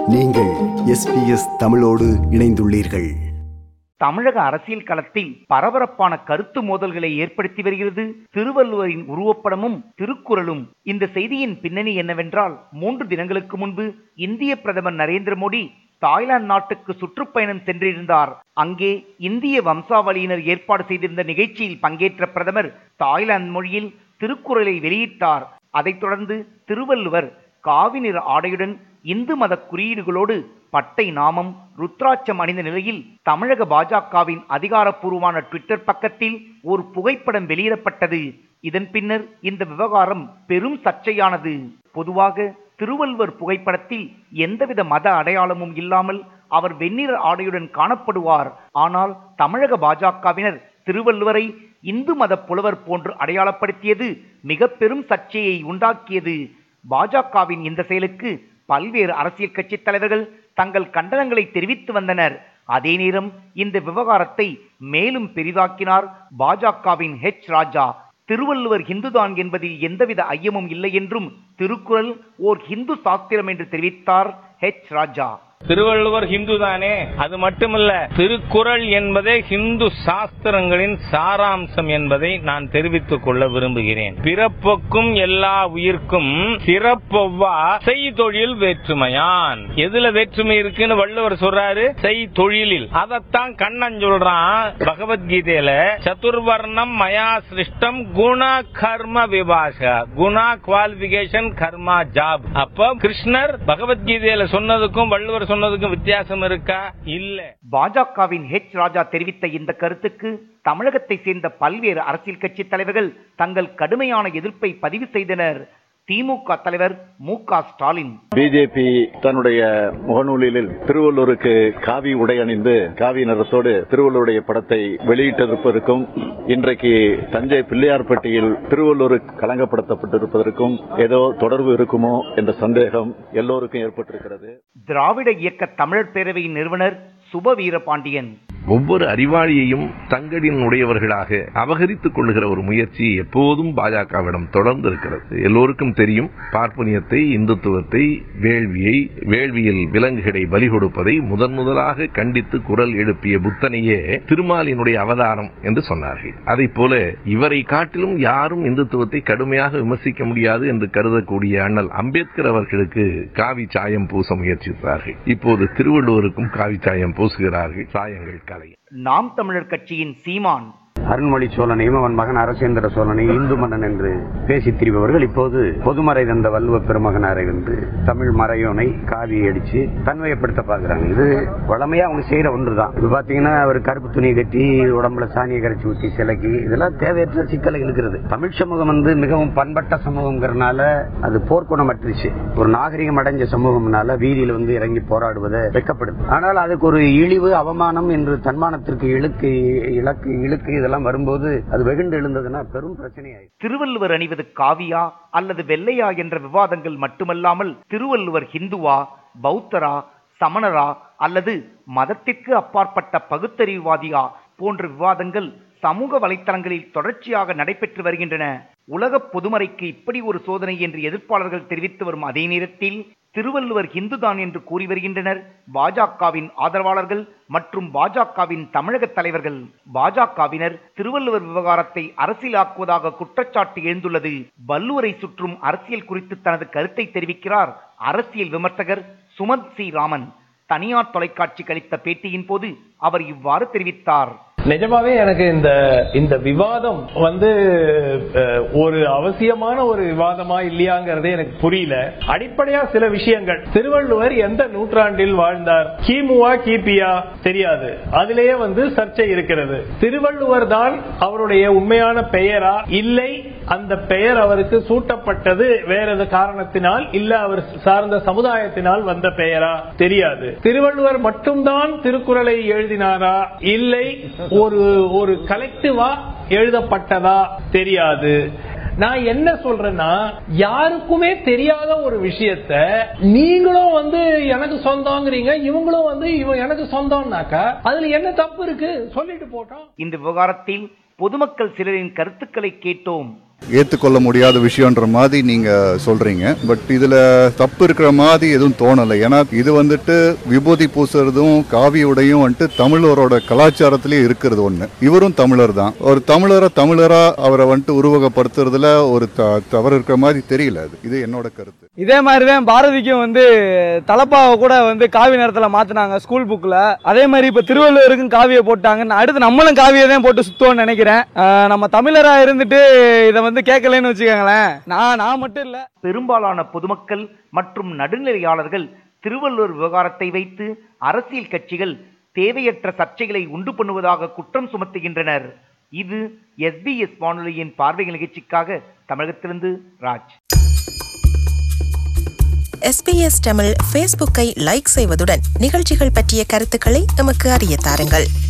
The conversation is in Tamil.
நீங்கள் எஸ்பிஎஸ் தமிழோடு இணைந்துள்ளீர்கள் தமிழக அரசியல் களத்தில் பரபரப்பான கருத்து மோதல்களை ஏற்படுத்தி வருகிறது திருவள்ளுவரின் உருவப்படமும் திருக்குறளும் இந்த செய்தியின் பின்னணி என்னவென்றால் மூன்று தினங்களுக்கு முன்பு இந்திய பிரதமர் நரேந்திர மோடி தாய்லாந்து நாட்டுக்கு சுற்றுப்பயணம் சென்றிருந்தார் அங்கே இந்திய வம்சாவளியினர் ஏற்பாடு செய்திருந்த நிகழ்ச்சியில் பங்கேற்ற பிரதமர் தாய்லாந்து மொழியில் திருக்குறளை வெளியிட்டார் அதைத் தொடர்ந்து திருவள்ளுவர் காவி நிற ஆடையுடன் இந்து மத குறியீடுகளோடு பட்டை நாமம் ருத்ராட்சம் அணிந்த நிலையில் தமிழக பாஜகவின் அதிகாரப்பூர்வமான ட்விட்டர் பக்கத்தில் ஒரு புகைப்படம் வெளியிடப்பட்டது இதன் பின்னர் இந்த விவகாரம் பெரும் சர்ச்சையானது பொதுவாக திருவள்ளுவர் புகைப்படத்தில் எந்தவித மத அடையாளமும் இல்லாமல் அவர் வெண்ணிற ஆடையுடன் காணப்படுவார் ஆனால் தமிழக பாஜகவினர் திருவள்ளுவரை இந்து மத புலவர் போன்று அடையாளப்படுத்தியது மிக பெரும் சர்ச்சையை உண்டாக்கியது பாஜகவின் இந்த செயலுக்கு பல்வேறு அரசியல் கட்சி தலைவர்கள் தங்கள் கண்டனங்களை தெரிவித்து வந்தனர் அதே நேரம் இந்த விவகாரத்தை மேலும் பெரிதாக்கினார் பாஜகவின் ஹெச் ராஜா திருவள்ளுவர் ஹிந்துதான் என்பதில் எந்தவித ஐயமும் இல்லை என்றும் திருக்குறள் ஓர் ஹிந்து சாஸ்திரம் என்று தெரிவித்தார் ஹெச் ராஜா திருவள்ளுவர் ஹிந்து தானே அது மட்டுமல்ல திருக்குறள் என்பதே ஹிந்து சாஸ்திரங்களின் சாராம்சம் என்பதை நான் தெரிவித்துக் கொள்ள விரும்புகிறேன் பிறப்புக்கும் எல்லா உயிர்க்கும் சிறப்பொவ்வா செய்தொழில் வேற்றுமையான் எதுல வேற்றுமை இருக்குன்னு வள்ளுவர் சொல்றாரு செய்தொழிலில் அதத்தான் கண்ணன் சொல்றான் பகவத்கீதையில சதுர்வர்ணம் மயா சிருஷ்டம் குண கர்ம விபாஷ குணா குவாலிபிகேஷன் கர்மா ஜாப் அப்ப கிருஷ்ணர் பகவத்கீதையில சொன்னதுக்கும் வள்ளுவர் சொன்னதுக்கும் வித்தியாசம் இருக்கா இல்ல பாஜகவின் ஹெச் ராஜா தெரிவித்த இந்த கருத்துக்கு தமிழகத்தை சேர்ந்த பல்வேறு அரசியல் கட்சி தலைவர்கள் தங்கள் கடுமையான எதிர்ப்பை பதிவு செய்தனர் திமுக தலைவர் மு க ஸ்டாலின் பிஜேபி தன்னுடைய முகநூலில் திருவள்ளூருக்கு காவி உடை அணிந்து காவி நிறத்தோடு திருவள்ளூருடைய படத்தை வெளியிட்டிருப்பதற்கும் இன்றைக்கு தஞ்சை பிள்ளையார்பட்டியில் திருவள்ளூருக்கு களங்கப்படுத்தப்பட்டிருப்பதற்கும் ஏதோ தொடர்பு இருக்குமோ என்ற சந்தேகம் எல்லோருக்கும் ஏற்பட்டிருக்கிறது திராவிட இயக்க தமிழர் பேரவையின் நிறுவனர் சுப வீரபாண்டியன் ஒவ்வொரு அறிவாளியையும் தங்களின் உடையவர்களாக அபகரித்துக் கொள்ளுகிற ஒரு முயற்சி எப்போதும் பாஜகவிடம் தொடர்ந்து இருக்கிறது எல்லோருக்கும் தெரியும் பார்ப்பனியத்தை இந்துத்துவத்தை வேள்வியை வேள்வியில் விலங்குகளை பலி கொடுப்பதை முதன் முதலாக கண்டித்து குரல் எழுப்பிய புத்தனையே திருமாலினுடைய அவதாரம் என்று சொன்னார்கள் அதை போல இவரை காட்டிலும் யாரும் இந்துத்துவத்தை கடுமையாக விமர்சிக்க முடியாது என்று கருதக்கூடிய அண்ணல் அம்பேத்கர் அவர்களுக்கு காவி சாயம் பூச முயற்சித்தார்கள் இப்போது திருவள்ளுவருக்கும் காவி சாயம் பூசுகிறார்கள் சாயங்கள் கலை நாம் தமிழர் கட்சியின் சீமான் அருண்மொழி சோழனையும் அவன் மகன் அரசேந்திர சோழனையும் இந்து மன்னன் என்று பேசி திரிபவர்கள் இப்போது பொதுமறை தந்த வள்ளுவ பெருமகனாரை வந்து தமிழ் மறையோனை காவி அடிச்சு தன்மையப்படுத்த பாக்குறாங்க இது வளமையா அவங்க செய்யற ஒன்றுதான் இப்ப பாத்தீங்கன்னா அவர் கருப்பு துணி கட்டி உடம்புல சாணியை கரைச்சி ஊத்தி சிலைக்கு இதெல்லாம் தேவையற்ற சிக்கலை இருக்கிறது தமிழ் சமூகம் வந்து மிகவும் பண்பட்ட சமூகங்கிறனால அது போர்க்குணமற்றுச்சு ஒரு நாகரிகம் அடைஞ்ச சமூகம்னால வீதியில வந்து இறங்கி போராடுவதை வெக்கப்படுது ஆனால் அதுக்கு ஒரு இழிவு அவமானம் என்று தன்மானத்திற்கு இழுக்கு இலக்கு இழுக்கு இதெல்லாம் வரும்போது அது வெகுண்டு எழுந்ததுன்னா பெரும் பிரச்சனையாயிடும் திருவள்ளுவர் அணிவது காவியா அல்லது வெள்ளையா என்ற விவாதங்கள் மட்டுமல்லாமல் திருவள்ளுவர் ஹிந்துவா பௌத்தரா சமணரா அல்லது மதத்திற்கு அப்பாற்பட்ட பகுத்தறிவுவாதியா போன்ற விவாதங்கள் சமூக வலைத்தளங்களில் தொடர்ச்சியாக நடைபெற்று வருகின்றன உலக பொதுமறைக்கு இப்படி ஒரு சோதனை என்று எதிர்ப்பாளர்கள் தெரிவித்து வரும் அதே நேரத்தில் திருவள்ளுவர் ஹிந்துதான் என்று கூறி வருகின்றனர் பாஜகவின் ஆதரவாளர்கள் மற்றும் பாஜகவின் தமிழக தலைவர்கள் பாஜகவினர் திருவள்ளுவர் விவகாரத்தை அரசியலாக்குவதாக குற்றச்சாட்டு எழுந்துள்ளது வள்ளுவரை சுற்றும் அரசியல் குறித்து தனது கருத்தை தெரிவிக்கிறார் அரசியல் விமர்சகர் சுமந்த் சி ராமன் தனியார் தொலைக்காட்சிக்கு அளித்த பேட்டியின் போது அவர் இவ்வாறு தெரிவித்தார் நிஜமாவே எனக்கு இந்த இந்த விவாதம் வந்து அஹ், ஒரு அவசியமான ஒரு விவாதமா இல்லையாங்கிறதே எனக்கு புரியல அடிப்படையா சில விஷயங்கள் திருவள்ளுவர் எந்த நூற்றாண்டில் வாழ்ந்தார் கிமுவா கிபியா தெரியாது அதிலேயே வந்து சர்ச்சை இருக்கிறது திருவள்ளுவர் தான் அவருடைய உண்மையான பெயரா இல்லை அந்த பெயர் அவருக்கு சூட்டப்பட்டது வேற எது காரணத்தினால் இல்ல அவர் சார்ந்த சமுதாயத்தினால் வந்த பெயரா தெரியாது திருவள்ளுவர் மட்டும்தான் திருக்குறளை எழுதினாரா இல்லை ஒரு ஒரு கலெக்டிவா எழுதப்பட்டதா தெரியாது நான் என்ன சொல்றேன்னா யாருக்குமே தெரியாத ஒரு விஷயத்த நீங்களும் வந்து எனக்கு சொந்தங்கிறீங்க இவங்களும் வந்து இவன் எனக்கு சொந்தம்னாக்கா அதுல என்ன தப்பு இருக்கு சொல்லிட்டு போட்டோம் இந்த விவகாரத்தில் பொதுமக்கள் சிலரின் கருத்துக்களை கேட்டோம் ஏற்றுக்கொள்ள முடியாத விஷயம்ன்ற மாதிரி நீங்க சொல்றீங்க பட் இதுல தப்பு இருக்கிற மாதிரி எதுவும் தோணலை ஏன்னா இது வந்துட்டு விபூதி பூசுறதும் காவி உடையும் வந்துட்டு தமிழரோட கலாச்சாரத்திலே இருக்கிறது ஒண்ணு இவரும் தமிழர் தான் ஒரு தமிழரை தமிழரா அவரை வந்துட்டு உருவகப்படுத்துறதுல ஒரு த- தவறு இருக்கிற மாதிரி தெரியல அது இது என்னோட கருத்து இதே மாதிரிதான் பாரதிக்கும் வந்து தலப்பாவை கூட வந்து காவி நேரத்துல மாத்தினாங்க ஸ்கூல் புக்ல அதே மாதிரி இப்ப திருவள்ளுவருக்கும் காவியை போட்டாங்க அடுத்து நம்மளும் காவியை தான் போட்டு சுத்தோம்னு நினைக்கிறேன் ஆஹ் நம்ம தமிழரா இருந்துட்டு இதை வந்து கேட்கலன்னு வச்சுக்கோங்களேன் நான் நான் மட்டும் இல்ல பெரும்பாலான பொதுமக்கள் மற்றும் நடுநிலையாளர்கள் திருவள்ளுவர் விவகாரத்தை வைத்து அரசியல் கட்சிகள் தேவையற்ற சர்ச்சைகளை உண்டு பண்ணுவதாக குற்றம் சுமத்துகின்றனர் இது எஸ்பிஎஸ் வானொலியின் பார்வை நிகழ்ச்சிக்காக தமிழகத்திலிருந்து ராஜ் எஸ்பிஎஸ் தமிழ் ஃபேஸ்புக்கை லைக் செய்வதுடன் நிகழ்ச்சிகள் பற்றிய கருத்துக்களை எமக்கு அறிய தாருங்கள்